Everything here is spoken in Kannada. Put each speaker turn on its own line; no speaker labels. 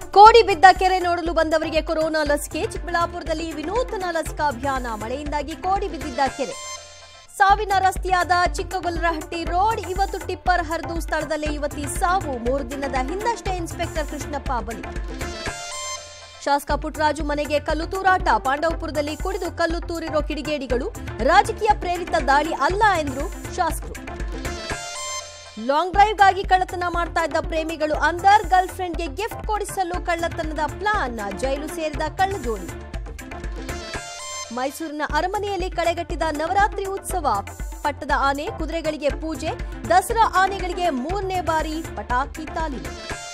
ಕೋಡಿ ಬಿದ್ದ ಕೆರೆ ನೋಡಲು ಬಂದವರಿಗೆ ಕೊರೋನಾ ಲಸಿಕೆ ಚಿಕ್ಕಬಳ್ಳಾಪುರದಲ್ಲಿ ವಿನೂತನ ಲಸಿಕಾ ಅಭಿಯಾನ ಮಳೆಯಿಂದಾಗಿ ಕೋಡಿ ಬಿದ್ದಿದ್ದ ಕೆರೆ ಸಾವಿನ ರಸ್ತೆಯಾದ ಚಿಕ್ಕಗೊಲ್ಲರಹಟ್ಟಿ ರೋಡ್ ಇವತ್ತು ಟಿಪ್ಪರ್ ಹರಿದು ಸ್ಥಳದಲ್ಲೇ ಯುವತಿ ಸಾವು ಮೂರು ದಿನದ ಹಿಂದಷ್ಟೇ ಇನ್ಸ್ಪೆಕ್ಟರ್ ಕೃಷ್ಣಪ್ಪ ಬಲಿ ಶಾಸಕ ಪುಟ್ಟರಾಜು ಮನೆಗೆ ಕಲ್ಲು ತೂರಾಟ ಪಾಂಡವಪುರದಲ್ಲಿ ಕುಡಿದು ಕಲ್ಲು ತೂರಿರೋ ಕಿಡಿಗೇಡಿಗಳು ರಾಜಕೀಯ ಪ್ರೇರಿತ ದಾಳಿ ಅಲ್ಲ ಎಂದ್ರು ಶಾಸಕರು ಲಾಂಗ್ ಡ್ರೈವ್ಗಾಗಿ ಕಳ್ಳತನ ಮಾಡ್ತಾ ಇದ್ದ ಪ್ರೇಮಿಗಳು ಅಂದರ್ ಗರ್ಲ್ ಫ್ರೆಂಡ್ಗೆ ಗಿಫ್ಟ್ ಕೊಡಿಸಲು ಕಳ್ಳತನದ ಪ್ಲಾನ್ ಜೈಲು ಸೇರಿದ ಕಳ್ಳ ಜೋಡಿ ಮೈಸೂರಿನ ಅರಮನೆಯಲ್ಲಿ ಕಳೆಗಟ್ಟಿದ ನವರಾತ್ರಿ ಉತ್ಸವ ಪಟ್ಟದ ಆನೆ ಕುದುರೆಗಳಿಗೆ ಪೂಜೆ ದಸರಾ ಆನೆಗಳಿಗೆ ಮೂರನೇ ಬಾರಿ ಪಟಾಕಿ ತಾಲೀಮು